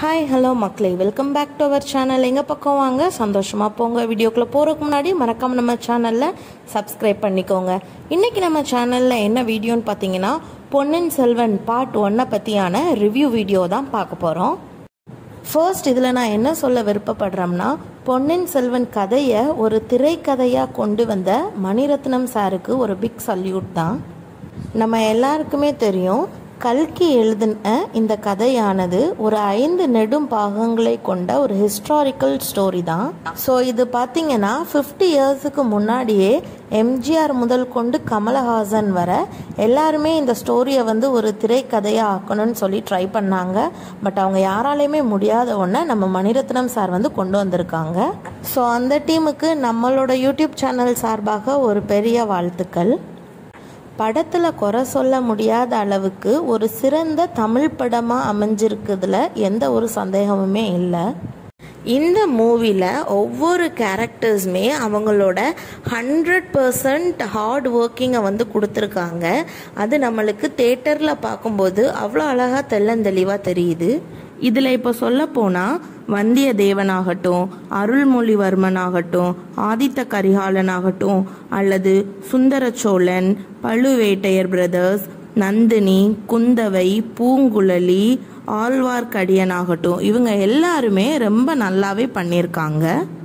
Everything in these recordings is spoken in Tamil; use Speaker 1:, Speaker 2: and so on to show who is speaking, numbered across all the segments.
Speaker 1: ஹாய் ஹலோ மக்களே welcome back to our channel எங்கள் பக்கம் வாங்க சந்தோஷமாக போங்க வீடியோக்குள்ளே போகிறதுக்கு முன்னாடி மறக்காமல் நம்ம சேனலில் சப்ஸ்கிரைப் பண்ணிக்கோங்க இன்றைக்கி நம்ம சேனலில் என்ன வீடியோன்னு பார்த்தீங்கன்னா பொன்னியின் செல்வன் பார்ட் ஒன்னை பற்றியான ரிவ்யூ வீடியோ தான் பார்க்க போகிறோம் ஃபர்ஸ்ட் இதில் நான் என்ன சொல்ல விருப்பப்படுறேன்னா பொன்னியின் செல்வன் கதையை ஒரு திரைக்கதையாக கொண்டு வந்த மணிரத்னம் சாருக்கு ஒரு பிக் சல்யூட் தான் நம்ம எல்லாருக்குமே தெரியும் கல்கி எழுதின இந்த கதையானது ஒரு ஐந்து நெடும் பாகங்களை கொண்ட ஒரு ஹிஸ்டாரிக்கல் ஸ்டோரி தான் ஸோ இது பார்த்தீங்கன்னா ஃபிஃப்டி இயர்ஸுக்கு முன்னாடியே எம்ஜிஆர் முதல் கொண்டு கமலஹாசன் வர எல்லாருமே இந்த ஸ்டோரியை வந்து ஒரு திரைக்கதையாக ஆக்கணும்னு சொல்லி ட்ரை பண்ணாங்க பட் அவங்க யாராலையுமே முடியாத ஒன்றை நம்ம மணிரத்னம் சார் வந்து கொண்டு வந்திருக்காங்க ஸோ அந்த டீமுக்கு நம்மளோட யூடியூப் சேனல் சார்பாக ஒரு பெரிய வாழ்த்துக்கள் படத்தில் குறை சொல்ல முடியாத அளவுக்கு ஒரு சிறந்த தமிழ் படமாக அமைஞ்சிருக்குதுல எந்த ஒரு சந்தேகமுமே இல்லை இந்த மூவியில் ஒவ்வொரு கேரக்டர்ஸுமே அவங்களோட ஹண்ட்ரட் பர்சன்ட் ஹார்ட் ஒர்க்கிங்கை வந்து கொடுத்துருக்காங்க அது நம்மளுக்கு தேட்டரில் பார்க்கும்போது அவ்வளோ அழகாக தெள்ளந்தெளிவாக தெரியுது இதில் இப்போ சொல்ல போனால் வந்தியத்தேவனாகட்டும் அருள்மொழிவர்மன் ஆகட்டும் ஆதித்த கரிகாலன் ஆகட்டும் அல்லது சுந்தர சோழன் பழுவேட்டையர் பிரதர்ஸ் நந்தினி குந்தவை பூங்குழலி ஆழ்வார்க்கடியன் ஆகட்டும் இவங்க எல்லாருமே ரொம்ப நல்லாவே பண்ணியிருக்காங்க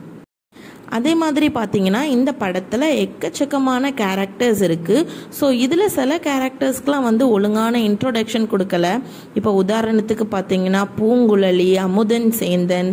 Speaker 1: அதே மாதிரி பார்த்தீங்கன்னா இந்த படத்தில் எக்கச்சக்கமான கேரக்டர்ஸ் இருக்குது ஸோ இதில் சில கேரக்டர்ஸ்க்கெலாம் வந்து ஒழுங்கான இன்ட்ரோடக்ஷன் கொடுக்கல இப்போ உதாரணத்துக்கு பார்த்தீங்கன்னா பூங்குழலி அமுதன் சேந்தன்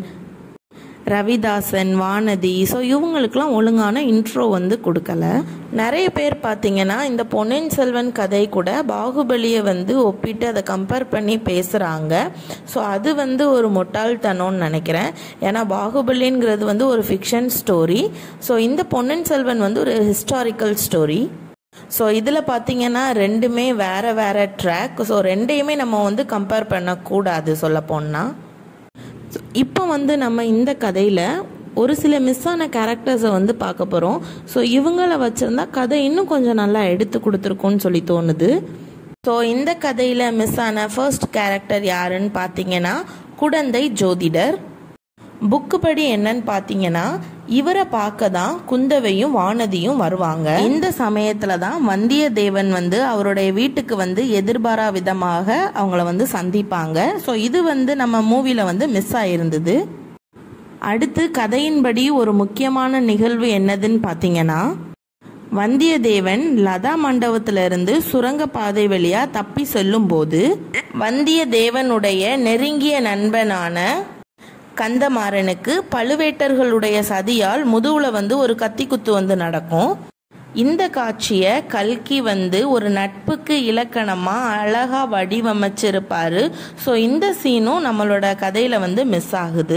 Speaker 1: ரவிதாசன் வானதி ஸோ இவங்களுக்கெல்லாம் ஒழுங்கான இன்ட்ரோ வந்து கொடுக்கல நிறைய பேர் பார்த்தீங்கன்னா இந்த பொன்னியின் செல்வன் கதை கூட பாகுபலியை வந்து ஒப்பிட்டு அதை கம்பேர் பண்ணி பேசுகிறாங்க ஸோ அது வந்து ஒரு முட்டாள்தனம்னு நினைக்கிறேன் ஏன்னா பாகுபலிங்கிறது வந்து ஒரு ஃபிக்ஷன் ஸ்டோரி ஸோ இந்த பொன்னியின் செல்வன் வந்து ஒரு ஹிஸ்டாரிக்கல் ஸ்டோரி ஸோ இதில் பார்த்தீங்கன்னா ரெண்டுமே வேற வேற ட்ராக் ஸோ ரெண்டையுமே நம்ம வந்து கம்பேர் பண்ணக்கூடாது சொல்ல போனால் இப்போ வந்து நம்ம இந்த கதையில் ஒரு சில மிஸ் ஆன கேரக்டர்ஸை வந்து பார்க்க போகிறோம் ஸோ இவங்கள வச்சுருந்தா கதை இன்னும் கொஞ்சம் நல்லா எடுத்து கொடுத்துருக்கோன்னு சொல்லி தோணுது ஸோ இந்த கதையில் மிஸ் ஆன ஃபர்ஸ்ட் கேரக்டர் யாருன்னு பார்த்தீங்கன்னா குடந்தை ஜோதிடர் புக்கு படி என்னன்னு பார்த்தீங்கன்னா இவரை பார்க்க தான் குந்தவையும் வானதியும் வருவாங்க இந்த சமயத்துல தான் வந்தியத்தேவன் வந்து அவருடைய வீட்டுக்கு வந்து எதிர்பாரா விதமாக அவங்கள வந்து சந்திப்பாங்க ஸோ இது வந்து நம்ம மூவில வந்து மிஸ் ஆயிருந்தது அடுத்து கதையின்படி ஒரு முக்கியமான நிகழ்வு என்னதுன்னு பார்த்தீங்கன்னா வந்தியத்தேவன் லதா மண்டபத்திலிருந்து சுரங்க பாதை வழியா தப்பி செல்லும் போது வந்தியத்தேவனுடைய நெருங்கிய நண்பனான கந்தமாறனுக்கு பழுவேட்டர்களுடைய சதியால் முதுகுல வந்து ஒரு கத்தி குத்து வந்து நடக்கும் இந்த காட்சியை கல்கி வந்து ஒரு நட்புக்கு இலக்கணமா அழகா வடிவமைச்சிருப்பாரு ஸோ இந்த சீனும் நம்மளோட கதையில வந்து மிஸ் ஆகுது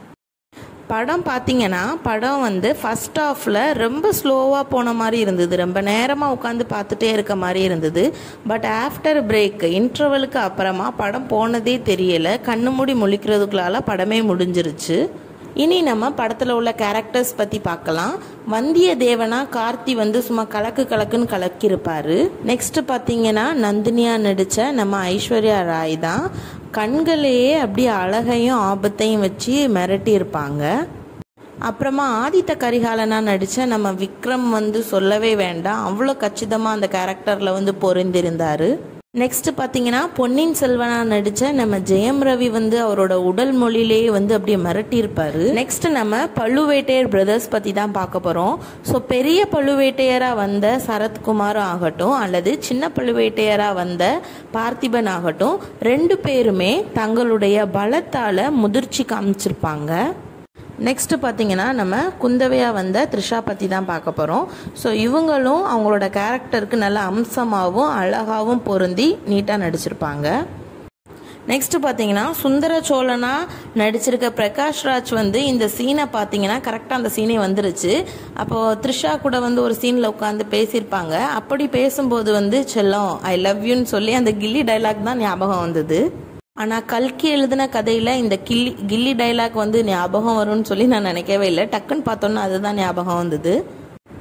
Speaker 1: படம் பார்த்தீங்கன்னா படம் வந்து ஃபஸ்ட் ஹாஃபில் ரொம்ப ஸ்லோவாக போன மாதிரி இருந்தது ரொம்ப நேரமாக உட்காந்து பார்த்துட்டே இருக்க மாதிரி இருந்தது பட் ஆஃப்டர் பிரேக் இன்டர்வலுக்கு அப்புறமா படம் போனதே தெரியலை கண்ணு மூடி முழிக்கிறதுக்குள்ளால படமே முடிஞ்சிருச்சு இனி நம்ம படத்தில் உள்ள கேரக்டர்ஸ் பற்றி பார்க்கலாம் வந்தியத்தேவனா கார்த்தி வந்து சும்மா கலக்கு கலக்குன்னு கலக்கியிருப்பாரு நெக்ஸ்ட் பார்த்தீங்கன்னா நந்தினியா நடித்த நம்ம ஐஸ்வர்யா ராய் தான் கண்களையே அப்படியே அழகையும் ஆபத்தையும் வச்சு மிரட்டி இருப்பாங்க அப்புறமா ஆதித்த கரிகாலனா நடித்த நம்ம விக்ரம் வந்து சொல்லவே வேண்டாம் அவ்வளோ கச்சிதமாக அந்த கேரக்டரில் வந்து பொருந்திருந்தார் நெக்ஸ்ட் பார்த்தீங்கன்னா பொன்னியின் செல்வனா நடித்த நம்ம ஜெயம் ரவி வந்து அவரோட உடல் மொழியிலேயே வந்து அப்படியே மிரட்டியிருப்பாரு நெக்ஸ்ட் நம்ம பழுவேட்டையர் பிரதர்ஸ் பற்றி தான் பார்க்க போகிறோம் ஸோ பெரிய பழுவேட்டையராக வந்த சரத்குமார் ஆகட்டும் அல்லது சின்ன பழுவேட்டையராக வந்த பார்த்திபன் ஆகட்டும் ரெண்டு பேருமே தங்களுடைய பலத்தால் முதிர்ச்சி காமிச்சிருப்பாங்க நெக்ஸ்ட் பார்த்தீங்கன்னா நம்ம குந்தவையாக வந்த த்ரிஷா பற்றி தான் பார்க்க போகிறோம் ஸோ இவங்களும் அவங்களோட கேரக்டருக்கு நல்ல அம்சமாகவும் அழகாகவும் பொருந்தி நீட்டாக நடிச்சிருப்பாங்க நெக்ஸ்ட் பார்த்தீங்கன்னா சுந்தர சோழனா நடிச்சிருக்க பிரகாஷ் ராஜ் வந்து இந்த சீனை பார்த்தீங்கன்னா கரெக்டாக அந்த சீனே வந்துருச்சு அப்போது த்ரிஷா கூட வந்து ஒரு சீனில் உட்காந்து பேசியிருப்பாங்க அப்படி பேசும்போது வந்து செல்லம் ஐ லவ் யூன்னு சொல்லி அந்த கில்லி டைலாக் தான் ஞாபகம் வந்தது ஆனால் கல்கி எழுதின கதையில் இந்த கில்லி கில்லி டைலாக் வந்து ஞாபகம் வரும்னு சொல்லி நான் நினைக்கவே இல்லை டக்குன்னு பார்த்தோன்னா அதுதான் ஞாபகம் வந்தது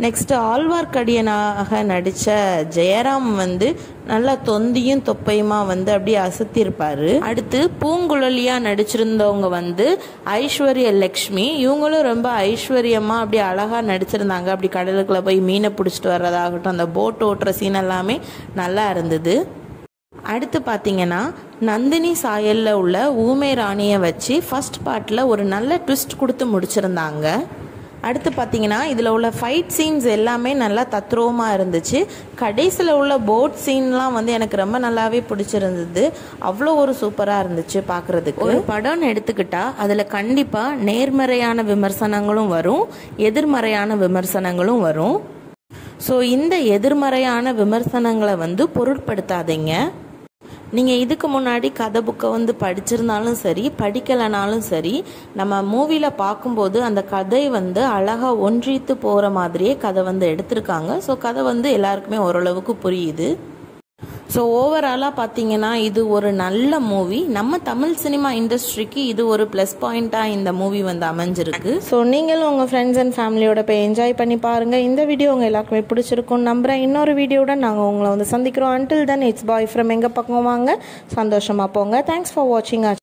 Speaker 1: நெக்ஸ்ட் ஆழ்வார்க்கடியனாக நடித்த ஜெயராம் வந்து நல்லா தொந்தியும் தொப்பையுமா வந்து அப்படியே அசத்திருப்பாரு அடுத்து பூங்குழலியா நடிச்சிருந்தவங்க வந்து ஐஸ்வர்ய லக்ஷ்மி இவங்களும் ரொம்ப ஐஸ்வர்யமா அப்படியே அழகா நடிச்சிருந்தாங்க அப்படி கடலுக்குள்ள போய் மீனை பிடிச்சிட்டு வர்றதாகட்டும் அந்த போட் ஓட்டுற சீன் எல்லாமே நல்லா இருந்தது அடுத்து பார்த்தீங்கன்னா நந்தினி சாயலில் உள்ள ஊமை ராணியை வச்சு ஃபர்ஸ்ட் பார்ட்டில் ஒரு நல்ல ட்விஸ்ட் கொடுத்து முடிச்சிருந்தாங்க அடுத்து பார்த்தீங்கன்னா இதில் உள்ள ஃபைட் சீன்ஸ் எல்லாமே நல்லா தத்ரூபமாக இருந்துச்சு கடைசியில் உள்ள போட் சீன்லாம் வந்து எனக்கு ரொம்ப நல்லாவே பிடிச்சிருந்தது அவ்வளோ ஒரு சூப்பராக இருந்துச்சு பார்க்குறதுக்கு ஒரு படம்னு எடுத்துக்கிட்டா அதில் கண்டிப்பாக நேர்மறையான விமர்சனங்களும் வரும் எதிர்மறையான விமர்சனங்களும் வரும் ஸோ இந்த எதிர்மறையான விமர்சனங்களை வந்து பொருட்படுத்தாதீங்க நீங்கள் இதுக்கு முன்னாடி கதை புக்கை வந்து படிச்சிருந்தாலும் சரி படிக்கலைனாலும் சரி நம்ம மூவியில் பார்க்கும்போது அந்த கதை வந்து அழகாக ஒன்றித்து போகிற மாதிரியே கதை வந்து எடுத்திருக்காங்க ஸோ கதை வந்து எல்லாருக்குமே ஓரளவுக்கு புரியுது ஸோ ஓவராலாக பார்த்தீங்கன்னா இது ஒரு நல்ல மூவி நம்ம தமிழ் சினிமா இண்டஸ்ட்ரிக்கு இது ஒரு ப்ளஸ் பாயிண்ட்டாக இந்த மூவி வந்து அமைஞ்சிருக்கு ஸோ நீங்களும் உங்கள் ஃப்ரெண்ட்ஸ் அண்ட் ஃபேமிலியோட போய் என்ஜாய் பண்ணி பாருங்கள் இந்த வீடியோ உங்கள் எல்லாருக்குமே பிடிச்சிருக்கும் நம்புகிறேன் இன்னொரு வீடியோட நாங்கள் உங்களை வந்து சந்திக்கிறோம் until then it's bye from எங்கள் பக்கம் வாங்க சந்தோஷமாக போங்க தேங்க்ஸ் ஃபார் வாட்சிங்